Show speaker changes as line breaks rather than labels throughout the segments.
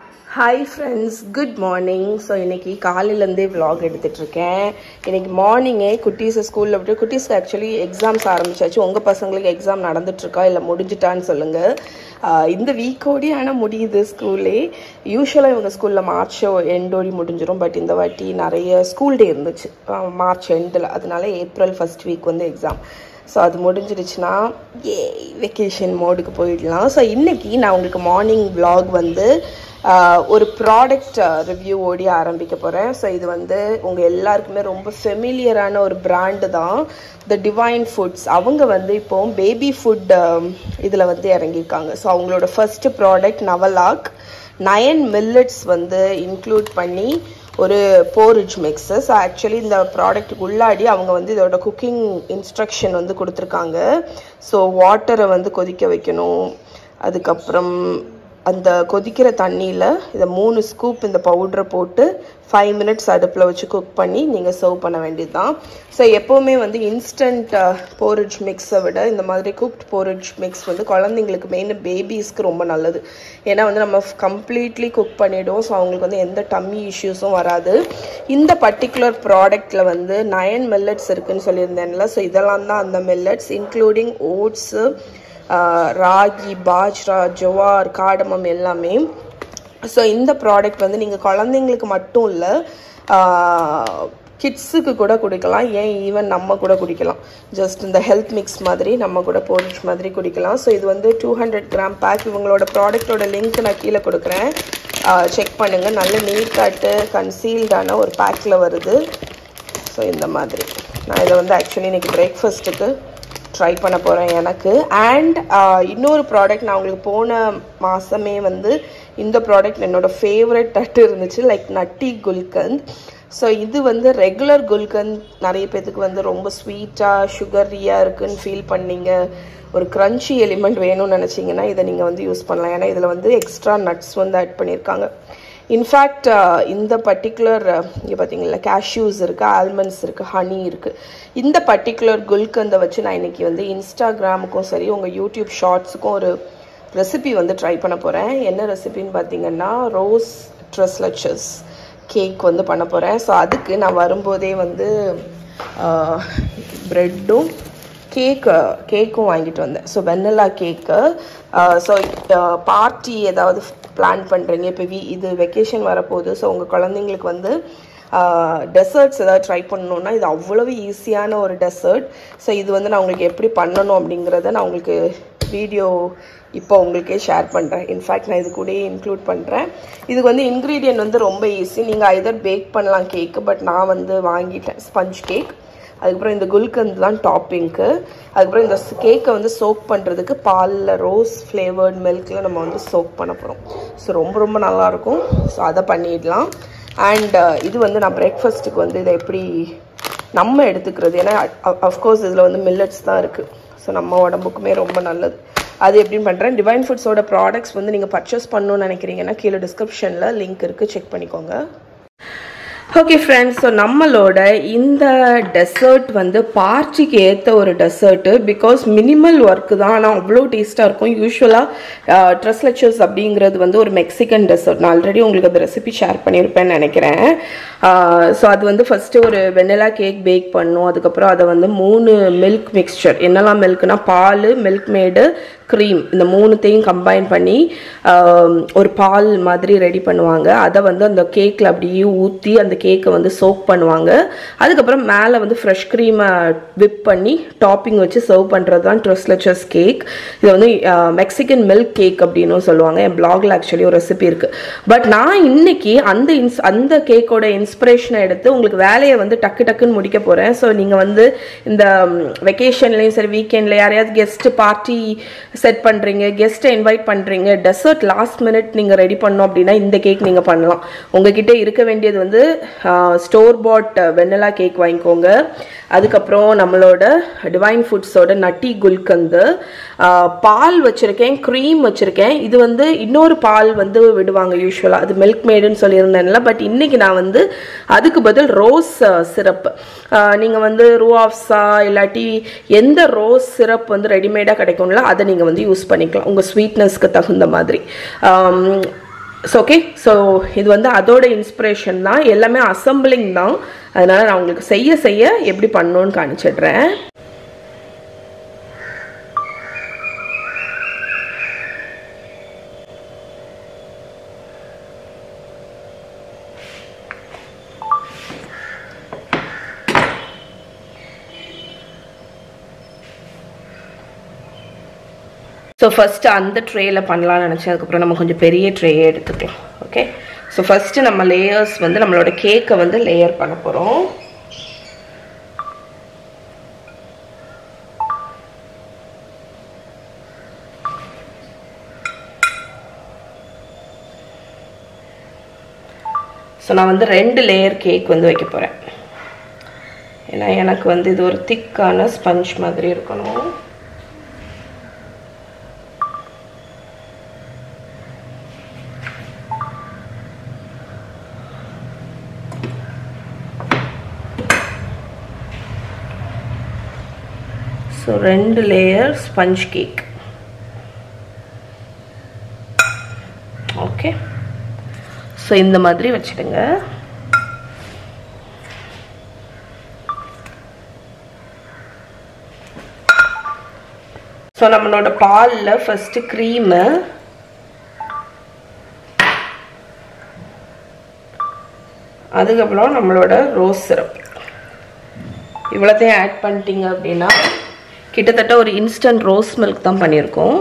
Hi friends good morning so இன்னைக்கு காலையிலேருந்தே vlog எடுத்துட்டு இருக்கேன் இன்னைக்கு மார்னிங்கே குட்டீஸை ஸ்கூலில் விட்டு குட்டீஸ்க்கு ஆக்சுவலி எக்ஸாம்ஸ் ஆரம்பிச்சாச்சு உங்கள் பசங்களுக்கு எக்ஸாம் நடந்துட்டுருக்கா இல்லை முடிஞ்சிட்டான்னு சொல்லுங்கள் ஆஹ் இந்த வீக்கோடி ஆனால் முடியுது ஸ்கூலே யூஸ்வலாக இவங்க ஸ்கூலில் மார்ச் எண்டோடி முடிஞ்சிடும் பட் இந்த வாட்டி நிறைய ஸ்கூல் டே இருந்துச்சு ஆஹ் மார்ச் எண்டில் அதனால ஏப்ரல் ஃபர்ஸ்ட் வீக் வந்து எக்ஸாம் ஸோ அது முடிஞ்சிடுச்சுன்னா ஏ வெக்கேஷன் மோடுக்கு போயிடலாம் ஸோ இன்னைக்கு நான் உங்களுக்கு மார்னிங் vlog வந்து ஆஹ், ஒரு ப்ராடக்ட் ரிவ்யூ ஓடி ஆரம்பிக்க போகிறேன் ஸோ இது வந்து உங்கள் எல்லாருக்குமே ரொம்ப ஃபெமிலியரான ஒரு பிராண்டு தான் த டிவைன் ஃபுட்ஸ் அவங்க வந்து இப்போ பேபி ஃபுட் இதில் வந்து இறங்கியிருக்காங்க ஸோ அவங்களோட ஃபர்ஸ்ட் ப்ராடக்ட் நவலாக் நயன் மில்லட்ஸ் வந்து இன்க்ளூட் பண்ணி ஒரு போரிஜ் மிக்ஸு ஸோ ஆக்சுவலி இந்த ப்ராடக்ட்டுக்கு உள்ளாடி அவங்க வந்து இதோட குக்கிங் இன்ஸ்ட்ரக்ஷன் வந்து கொடுத்துருக்காங்க ஸோ வாட்டரை வந்து கொதிக்க வைக்கணும் அதுக்கப்புறம் அந்த கொதிக்கிற தண்ணியில் இதை மூணு ஸ்கூப் இந்த பவுடரை போட்டு ஃபைவ் மினிட்ஸ் அடுப்பில் வச்சு குக் பண்ணி நீங்கள் சர்வ் பண்ண வேண்டியது தான் ஸோ எப்போவுமே வந்து இன்ஸ்டன்ட் போரிஜ் மிக்ஸை விட இந்த மாதிரி குக்ட் போரிஜ் மிக்ஸ் வந்து குழந்தைங்களுக்கு மெயின் பேபிஸ்க்கு ரொம்ப நல்லது ஏன்னா வந்து நம்ம கம்ப்ளீட்லி குக் பண்ணிவிடுவோம் ஸோ அவங்களுக்கு வந்து எந்த டம்மி இஷ்யூஸும் வராது இந்த பர்டிகுலர் ப்ராடக்ட்டில் வந்து நயன் மில்லட்ஸ் இருக்குன்னு சொல்லியிருந்தேன்ல ஸோ இதெல்லாம் தான் அந்த millets including oats ragi bajra jowar cardamom எல்லாமே ஸோ இந்த ப்ராடக்ட் வந்து நீங்கள் குழந்தைங்களுக்கு மட்டும் இல்லை கிட்ஸுக்கு கூட குடிக்கலாம் ஏன் ஈவன் நம்ம கூட குடிக்கலாம் ஜஸ்ட் இந்த ஹெல்த் மிக்ஸ் மாதிரி நம்ம கூட போரிச் மாதிரி குடிக்கலாம் ஸோ இது வந்து டூ ஹண்ட்ரட் கிராம் பேக் இவங்களோட ப்ராடக்ட்டோட லிங்க் நான் கீழே கொடுக்குறேன் செக் பண்ணுங்கள் நல்ல நீட்டாட்டு கன்சீல்டான ஒரு பேக்கில் வருது ஸோ இந்த மாதிரி நான் இதை வந்து ஆக்சுவலி இன்னைக்கு பிரேக்ஃபாஸ்ட்டுக்கு ட்ரை பண்ண போகிறேன் எனக்கு அண்ட் இன்னொரு ப்ராடக்ட் நான் உங்களுக்கு போன மாதமே வந்து இந்த ப்ராடக்ட் என்னோட ஃபேவரட் தட்டு இருந்துச்சு லைக் நட்டி குல்கந்த் ஸோ இது வந்து ரெகுலர் குல்கந்த் நிறைய பேத்துக்கு வந்து ரொம்ப ஸ்வீட்டாக சுகரியாக இருக்குன்னு ஃபீல் பண்ணீங்க ஒரு க்ரன்ச்சி எலிமெண்ட் வேணும்னு நினச்சிங்கன்னா இதை நீங்கள் வந்து யூஸ் பண்ணலாம் ஏன்னா இதில் வந்து எக்ஸ்ட்ரா நட்ஸ் வந்து ஆட் பண்ணியிருக்காங்க இன்ஃபேக்ட் இந்த பர்டிகுலர் இங்கே பார்த்தீங்களா கேஷ்யூஸ் இருக்குது ஆல்மண்ட்ஸ் இருக்குது ஹனி இருக்குது இந்த பர்டிகுலர் குல்கந்தை வச்சு நான் இன்னைக்கு வந்து இன்ஸ்டாகிராமுக்கும் சரி உங்கள் யூடியூப் ஷார்ட்ஸுக்கும் ஒரு ரெசிபி வந்து ட்ரை பண்ண போகிறேன் என்ன ரெசிபின்னு பார்த்தீங்கன்னா ரோஸ் ட்ரெஸ்லச்சஸ் கேக் வந்து பண்ண போகிறேன் ஸோ அதுக்கு நான் வரும்போதே வந்து ப்ரெட்டும் கேக்கு கேக்கும் வாங்கிட்டு வந்தேன் so vanilla cake so party ஏதாவது பிளான் பண்ணுறீங்க இப்போ வீ இது வெக்கேஷன் வரப்போகுது ஸோ உங்கள் குழந்தைங்களுக்கு வந்து டெசர்ட்ஸ் ஏதாவது ட்ரை பண்ணணுன்னா இது அவ்வளவு ஈஸியான ஒரு டெசர்ட் ஸோ இது வந்து நான் உங்களுக்கு எப்படி பண்ணணும் அப்படிங்கிறத நான் உங்களுக்கு வீடியோ இப்போ உங்களுக்கே ஷேர் பண்ணுறேன் இன்ஃபேக்ட் நான் இது கூடயே இன்க்ளூட் பண்ணுறேன் இதுக்கு வந்து இன்க்ரீடியன்ட் வந்து ரொம்ப ஈஸி நீங்கள் ஐதர் பேக் பண்ணலாம் கேக்கு பட் நான் வந்து வாங்கிட்டேன் ஸ்பஞ்ச் கேக் அதுக்கப்புறம் இந்த குல்கந்த் தான் டாப்பிங்க்கு அதுக்கப்புறம் இந்த கேக்கை வந்து சோக் பண்ணுறதுக்கு பாலில் ரோஸ் ஃப்ளேவர்ட் மில்கில் நம்ம வந்து சோக் பண்ண போகிறோம் ஸோ ரொம்ப ரொம்ப நல்லாயிருக்கும் ஸோ அதை பண்ணிடலாம் அண்ட் இது வந்து நான் பிரேக்ஃபாஸ்ட்டுக்கு வந்து இதை எப்படி நம்ம எடுத்துக்கிறது ஏன்னா அஃப்கோர்ஸ் இதில் வந்து மில்லட்ஸ் தான் இருக்குது ஸோ நம்ம உடம்புக்குமே ரொம்ப நல்லது அது எப்படின்னு பண்ணுறேன் டிவைன் ஃபுட்ஸோட ப்ராடக்ட்ஸ் வந்து நீங்கள் பர்ச்சேஸ் பண்ணணும்னு நினைக்கிறீங்கன்னா கீழே டிஸ்கிரிப்ஷனில் லிங்க் இருக்குது செக் பண்ணிக்கோங்க ஓகே ஃப்ரெண்ட்ஸ் ஸோ நம்மளோட இந்த டெசர்ட் வந்து பார்ட்டிக்கு ஏற்ற ஒரு டெசர்ட்டு பிகாஸ் மினிமல் ஒர்க்கு தான் ஆனால் அவ்வளோ டேஸ்ட்டாக இருக்கும் யூஸ்வலாக ட்ரெஸ் லெக்சர்ஸ் அப்படிங்கிறது வந்து ஒரு மெக்சிகன் டெசர்ட் நான் ஆல்ரெடி உங்களுக்கு அந்த ரெசிபி ஷேர் பண்ணியிருப்பேன்னு நினைக்கிறேன் ஸோ அது வந்து ஃபஸ்ட்டு ஒரு வெண்ணிலா கேக் பேக் பண்ணும் அதுக்கப்புறம் அதை வந்து மூணு மில்க் மிக்ஸ்சர் என்னெல்லாம் மில்க்னா பால் மில்க் மேடு க்ரீம் இந்த மூணுத்தையும் கம்பைன் பண்ணி ஒரு பால் மாதிரி ரெடி பண்ணுவாங்க அதை வந்து அந்த கேக்கில் அப்படியே ஊற்றி அந்த கேக்கை வந்து சோக் பண்ணுவாங்க அதுக்கப்புறம் மேலே வந்து ஃப்ரெஷ் க்ரீமை விப் பண்ணி டாப்பிங் வச்சு சர்வ் பண்ணுறது தான் ட்ரெஸ்லெச்சஸ் கேக் இது வந்து மெக்சிகன் மில்க் கேக் அப்படின்னு சொல்லுவாங்க என் பிளாகில் ஆக்சுவலி ஒரு ரெசிபி இருக்குது பட் நான் இன்னைக்கு அந்த இன்ஸ் அந்த கேக்கோட இன்ஸ்பிரேஷனை எடுத்து உங்களுக்கு வேலையை வந்து டக்கு டக்குன்னு முடிக்க போகிறேன் ஸோ நீங்கள் வந்து இந்த வெக்கேஷன்லேயும் சரி வீக்கெண்டில் யாரையாவது கெஸ்ட் பார்ட்டி செட் பண்ணுறீங்க கெஸ்ட்டை இன்வைட் பண்ணுறீங்க டெசர்ட் லாஸ்ட் மினிட் நீங்கள் ரெடி பண்ணோம் அப்படின்னா இந்த கேக் நீங்கள் பண்ணலாம் உங்ககிட்ட இருக்க வேண்டியது வந்து ஸ்டோர் பாட் வெண்ணிலா கேக் வாங்கிக்கோங்க அதுக்கப்புறம் நம்மளோட டிவைன் ஃபுட்ஸோட நட்டி குல்கந்து பால் வச்சுருக்கேன் க்ரீம் வச்சுருக்கேன் இது வந்து இன்னொரு பால் வந்து விடுவாங்க யூஸ்வலாக அது மில்க் மேடுன்னு சொல்லியிருந்தேன்ல பட் இன்னைக்கு நான் வந்து அதுக்கு பதில் ரோஸ் சிரப் நீங்கள் வந்து ரூஆஃப்ஸா இல்லாட்டி எந்த ரோஸ் சிரப் வந்து ரெடிமேடாக கிடைக்கும்ல அதை நீங்கள் வந்து யூஸ் பண்ணிக்கலாம் உங்கள் ஸ்வீட்னஸ்க்கு தகுந்த மாதிரி ஸோ ஓகே ஸோ இது வந்து அதோட இன்ஸ்பிரேஷன் தான் எல்லாமே அசம்பிளிங் தான் அதனால நான் உங்களுக்கு செய்ய செய்ய எப்படி பண்ணணும்னு காமிச்சிடுறேன் ஸோ ஃபஸ்ட்டு அந்த ட்ரேயில் பண்ணலாம்னு நினச்சேன் அதுக்கப்புறம் நம்ம கொஞ்சம் பெரிய ட்ரேயே எடுத்துக்கலாம் ஓகே ஸோ ஃபஸ்ட்டு நம்ம லேயர்ஸ் வந்து நம்மளோட கேக்கை வந்து லேயர் பண்ண போகிறோம் ஸோ நான் வந்து ரெண்டு லேயர் கேக் வந்து வைக்க போகிறேன் ஏன்னா எனக்கு வந்து இது ஒரு திக்கான ஸ்பஞ்ச் மாதிரி இருக்கணும் ஸோ ரெண்டு layer sponge cake okay so இந்த மாதிரி வச்சுடுங்க ஸோ நம்மளோட பாலில் ஃபஸ்ட்டு க்ரீமு அதுக்கப்புறம் நம்மளோட ரோஸ் சிரப் இவ்வளோத்தையும் ஆட் பண்ணிட்டீங்க அப்படின்னா கிட்டத்தட்ட ஒரு இன்ஸ்டன்ட் ரோஸ் மில்க் தான் பண்ணியிருக்கோம்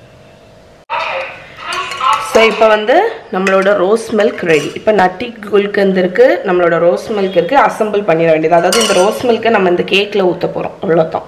ஸோ இப்போ வந்து நம்மளோட ரோஸ் மில்க் ரெடி இப்போ நட்டி குல்கந்த் இருக்குது நம்மளோட ரோஸ் மில்க் இருக்குது அசம்பிள் பண்ணிட வேண்டியது அதாவது இந்த ரோஸ் மில்க்கை நம்ம இந்த கேக்கில் ஊற்ற போகிறோம் அவ்வளோதான்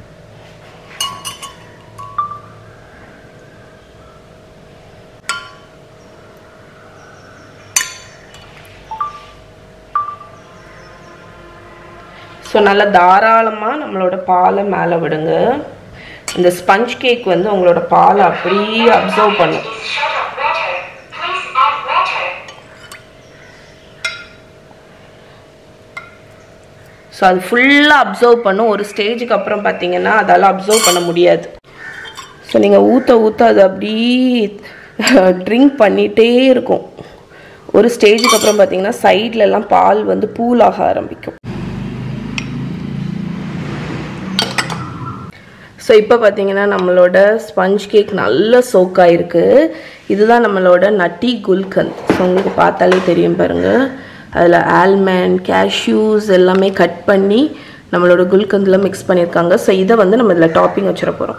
ஸோ நல்லா தாராளமாக நம்மளோட பாலை மேலே விடுங்க இந்த ஸ்பஞ்ச் கேக் வந்து உங்களோட பாலை அப்படியே அப்சர்வ் பண்ணும்
Shut up, water. Please add water.
So அது ஃபுல்லாக அப்சர்வ் பண்ணும் ஒரு ஸ்டேஜுக்கு அப்புறம் பார்த்தீங்கன்னா அதால் அப்சர்வ் பண்ண முடியாது ஸோ நீங்கள் ஊற்ற ஊற்ற அது அப்படியே ட்ரிங்க் பண்ணிகிட்டே இருக்கும் ஒரு ஸ்டேஜுக்கு அப்புறம் பார்த்தீங்கன்னா சைட்லலாம் பால் வந்து பூலாக ஆரம்பிக்கும் ஸோ இப்போ பார்த்தீங்கன்னா நம்மளோட ஸ்பஞ்ச் கேக் நல்ல சோக்காயிருக்கு இதுதான் நம்மளோட நட்டி குல்கந்த் ஸோ உங்களுக்கு பார்த்தாலே தெரியும் பாருங்கள் அதில் ஆல்மண்ட் கேஷ்யூஸ் எல்லாமே கட் பண்ணி நம்மளோட குல்கந்தில் மிக்ஸ் பண்ணியிருக்காங்க ஸோ இதை வந்து நம்ம இதில் டாப்பிங் வச்சிட போகிறோம்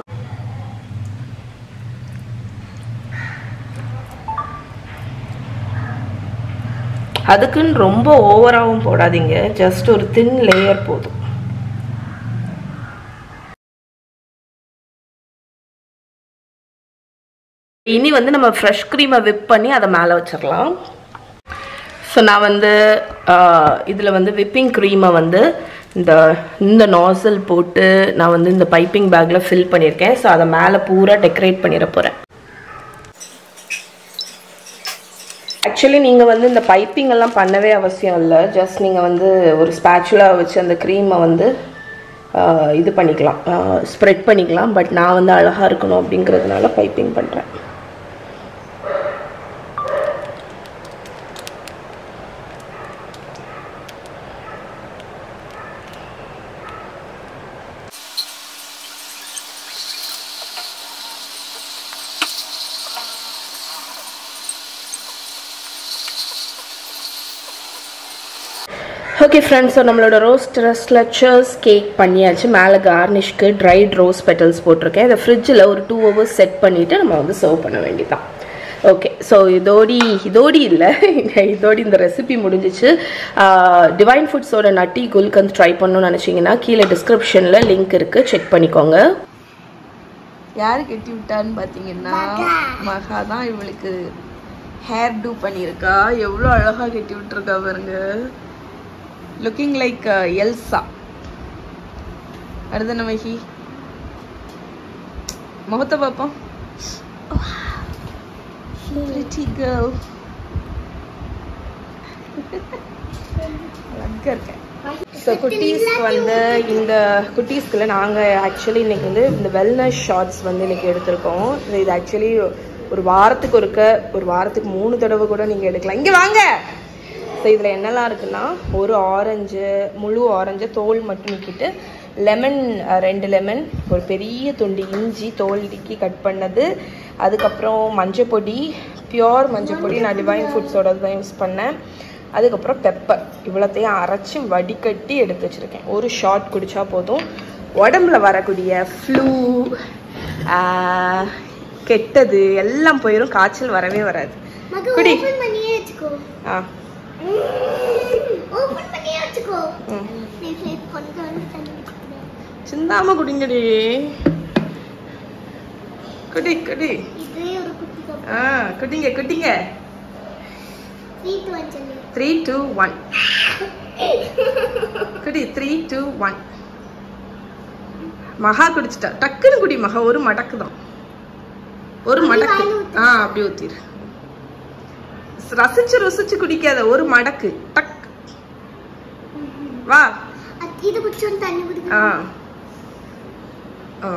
அதுக்குன்னு ரொம்ப ஓவராகவும் போடாதீங்க ஜஸ்ட் ஒரு தின் லேயர் போதும் இனி வந்து நம்ம ஃப்ரெஷ் க்ரீமை விப் பண்ணி அதை மேலே வச்சிடலாம் ஸோ நான் வந்து இதில் வந்து விப்பிங் க்ரீமை வந்து இந்த இந்த நாசல் போட்டு நான் வந்து இந்த பைப்பிங் பேக்கில் ஃபில் பண்ணியிருக்கேன் ஸோ அதை மேலே பூரா டெக்கரேட் பண்ணிட போகிறேன் ஆக்சுவலி நீங்கள் வந்து இந்த பைப்பிங் எல்லாம் பண்ணவே அவசியம் இல்லை ஜஸ்ட் நீங்கள் வந்து ஒரு ஸ்பேச்சுலாக வச்சு அந்த க்ரீமை வந்து ஆஹ், இது பண்ணிக்கலாம் ஸ்ப்ரெட் பண்ணிக்கலாம் பட் நான் வந்து அழகாக இருக்கணும் அப்படிங்கிறதுனால பைப்பிங் பண்ணுறேன் ஓகே ஃப்ரெண்ட்ஸ் ஸோ நம்மளோட ரோஸ் ஸ்லச்சர்ஸ் கேக் பண்ணியாச்சு மேலே கார்னிஷ்க்கு ட்ரைட் ரோஸ் பெட்டல்ஸ் போட்டிருக்கேன் இதை ஃப்ரிட்ஜில் ஒரு டூ ஹவர்ஸ் செட் பண்ணிவிட்டு நம்ம வந்து சர்வ் பண்ண வேண்டியதான் ஓகே ஸோ இதோடி இதோடி இல்லை இதோடி இந்த ரெசிபி முடிஞ்சிச்சு டிவைன் ஃபுட்ஸோட நட்டி குல்கந்த் ட்ரை பண்ணணும்னு நினச்சிங்கன்னா கீழே டிஸ்கிரிப்ஷனில் லிங்க் இருக்குது செக் பண்ணிக்கோங்க யார் கட்டி விட்டான்னு பார்த்தீங்கன்னா மகா தான் இவளுக்கு ஹேர் டூ பண்ணியிருக்கா எவ்வளோ அழகாக கட்டி விட்டுருக்கா பாருங்க லுக்கிங் லைக் எல்சா அடுத்த மகி முகத்தை பார்ப்போம் Pretty girl. அழகா இருக்கேன் ஸோ குட்டீஸ்க்கு வந்து இந்த குட்டீஸ்க்குள்ள நாங்கள் ஆக்சுவலி இன்னைக்கு வந்து இந்த வெல்னஸ் ஷார்ட்ஸ் வந்து இன்னைக்கு எடுத்திருக்கோம் இது ஆக்சுவலி ஒரு வாரத்துக்கு ஒருக்க ஒரு வாரத்துக்கு மூணு தடவை கூட நீங்கள் எடுக்கலாம் இங்கே வாங்க ஸோ இதில் என்னெல்லாம் இருக்குன்னா ஒரு ஆரஞ்சு முழு ஆரஞ்சை தோல் மட்டும் நீக்கிட்டு லெமன் ரெண்டு லெமன் ஒரு பெரிய துண்டு இஞ்சி தோல் நீக்கி கட் பண்ணது அதுக்கப்புறம் மஞ்சள் பொடி பியோர் மஞ்சள் பொடி நான் டிவைன் ஃபுட்ஸோட தான் யூஸ் பண்ணேன் அதுக்கப்புறம் பெப்பர் இவ்வளோத்தையும் அரைச்சி வடிகட்டி எடுத்து வச்சுருக்கேன் ஒரு ஷாட் குடித்தா போதும் உடம்புல வரக்கூடிய ஃப்ளூ கெட்டது எல்லாம் போயிடும் காய்ச்சல் வரவே வராது
மக
குடி.
ஓபன் பண்ணியே வச்சுக்கோ
ஆ
ஓபன் பண்ணியே வச்சுக்கோ
ம்
ப்ளீஸ் ப்ளீஸ் கொஞ்சம் வந்து தண்ணி குடிக்கிறேன்
சிந்தாம குடிங்கடி குடி குடி
இதே ஒரு குட்டி கப்
ஆ குடிங்க குடிங்க
ஸ்வீட் ஒன் சொல்லு
த்ரீ டூ ஒன் குடி த்ரீ டூ ஒன் மகா குடிச்சிட்டா டக்குன்னு குடி மகா ஒரு மடக்கு தான் ஒரு
அப்படி
மடக்கு
வாயில ஊத்து.
ஆ அப்படி ஊத்திரு ரசிச்சு ருசிச்சு குடிக்காத ஒரு மடக்கு டக் வா
அத்- இது குடிச்சோன்னு தண்ணி
ஆ
குடிக்கிறேன்
ஆ.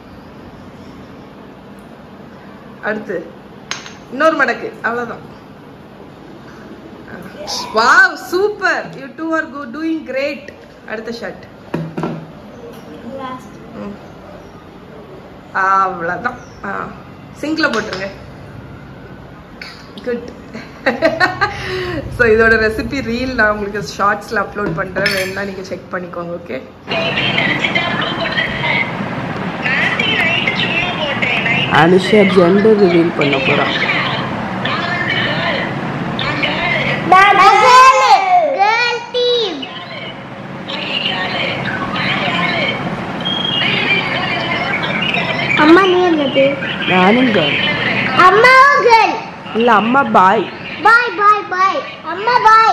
அடுத்து இன்னொரு மடக்கு அவ்வளவுதான் வாவ் சூப்பர் யூ டூ ஆர் கோ டூயிங் கிரேட் அடுத்த ஷர்ட்
லாஸ்ட்
அவ்வளோதான் ஆ சிங்கில் போட்டுருங்க குட் ஸோ இதோட ரெசிபி ரீல் நான் உங்களுக்கு ஷார்ட்ஸில் அப்லோட் பண்ணுறேன் வேணும்னா நீங்கள் செக் பண்ணிக்கோங்க ஓகே அனுஷா ஜெண்டர் ரிவீல் பண்ண போகிறான்
கேர்ள் டீம் அம்மா நீ என்னது
நானும் கேர்ள்
அம்மா கேர்ள்
இல்லை அம்மா பாய்
பாய் பாய் பாய் அம்மா boy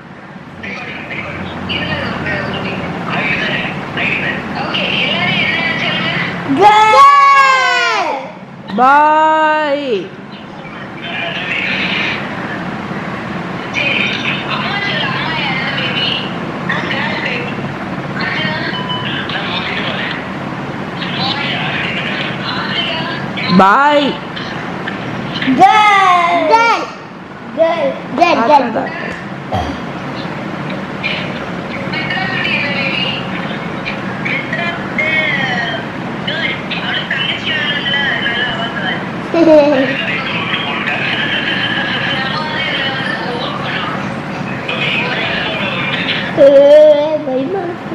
girl
boy boy
girl girl girl girl girl பயமா இருக்கு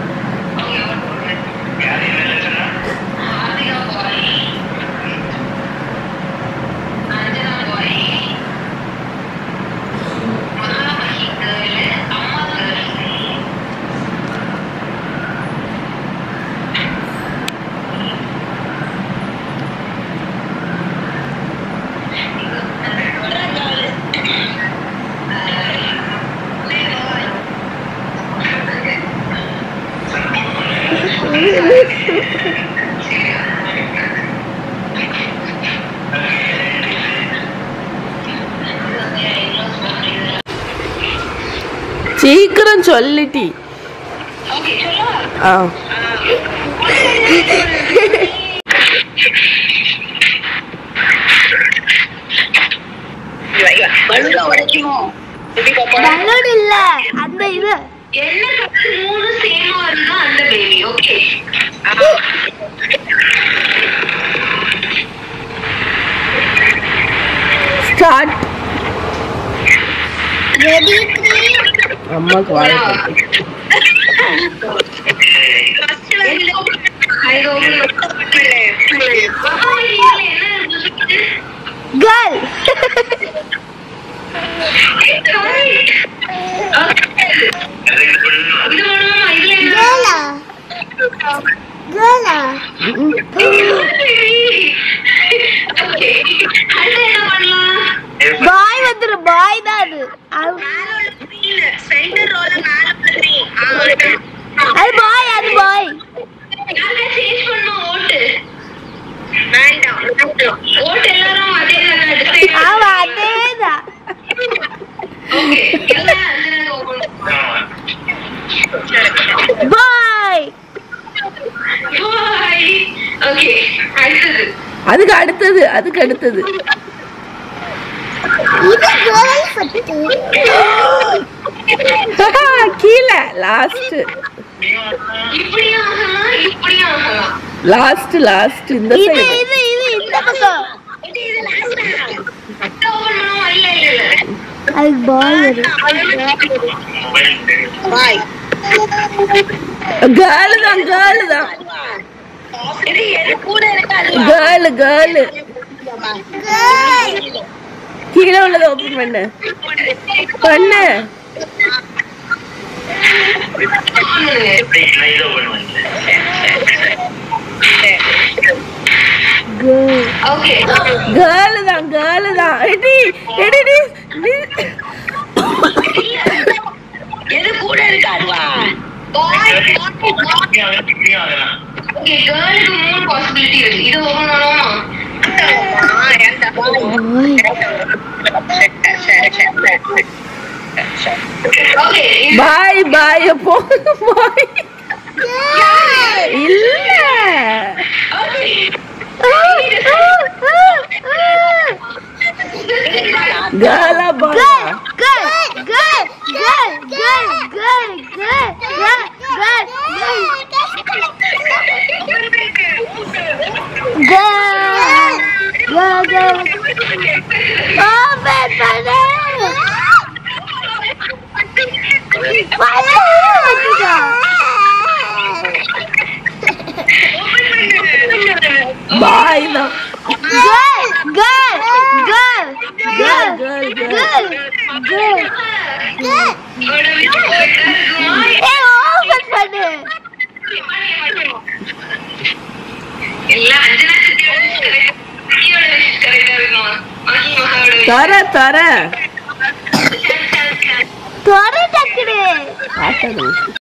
சீக்கிரம் சொல்லிட்டி ஆ
பலூன் இல்ல அந்த இது
என்ன கலர் மூணு சேமா இருந்தா அந்த baby okay
start
ready three
அம்மாக்கு வாழை
கேர்ள் கேர்ளா கேர்ளா பாய் வந்துரு பாய் தான் அது அது அது பாய் அது பாய்
சேஞ்ச் பண்ணும் ஓட்டு வேண்டாம் ஓட்டு எல்லாரும் அதே தான்
ஆமா அதேதான்
ஓகே எல்லாம் Anjana open
boy
boy okay அடுத்தது
அதுக்கு அடுத்தது அதுக்கு அடுத்தது
இது கேர்ள் ஃபட்டு
கீழே லாஸ்ட்
இப்படியும் ஆகலாம் இப்படியும் ஆகலாம்
லாஸ்ட் லாஸ்ட் இந்த
இது
சைடு
இது இது இந்த பக்கம்
ஓபன் பண்ணுவோம் இல்ல இல்ல இல்ல
அது பாய் வரும்
கேர்ள் தான் கேர்ள் தான்
இது எது கூட இருக்காது
கேர்ள் கேர்ள் கீழே உள்ளதை ஓபன் பண்ணு பண்ணு
ஓகே
கேர்ள் தான் கேர்ள் தான் எடி எடி டி
எது கூட இருக்காதுவா ஓகே கேர்ளுக்கு மூணு பாசிபிலிட்டி இருக்கு இது ஓபன் பண்ணுவோமா ஓகே
பாய் பாய் அப்போ பாய் இல்ல கேர்ளா பாயா
Good, good, good, good, good, good, good, good, good, good, good. Open பண்ணு. பண்ணுடா.
பாய் தான்
Good, good, good,
Girl,
good,
girl, girl.
good, good, good. ஏய், open பண்ணு.
எல்லாம் அஞ்சனா சித்தியோட கரெக்டா இருக்கும் மகி மகாவோட
தர தர
தொட டக்குனு
காட்டாத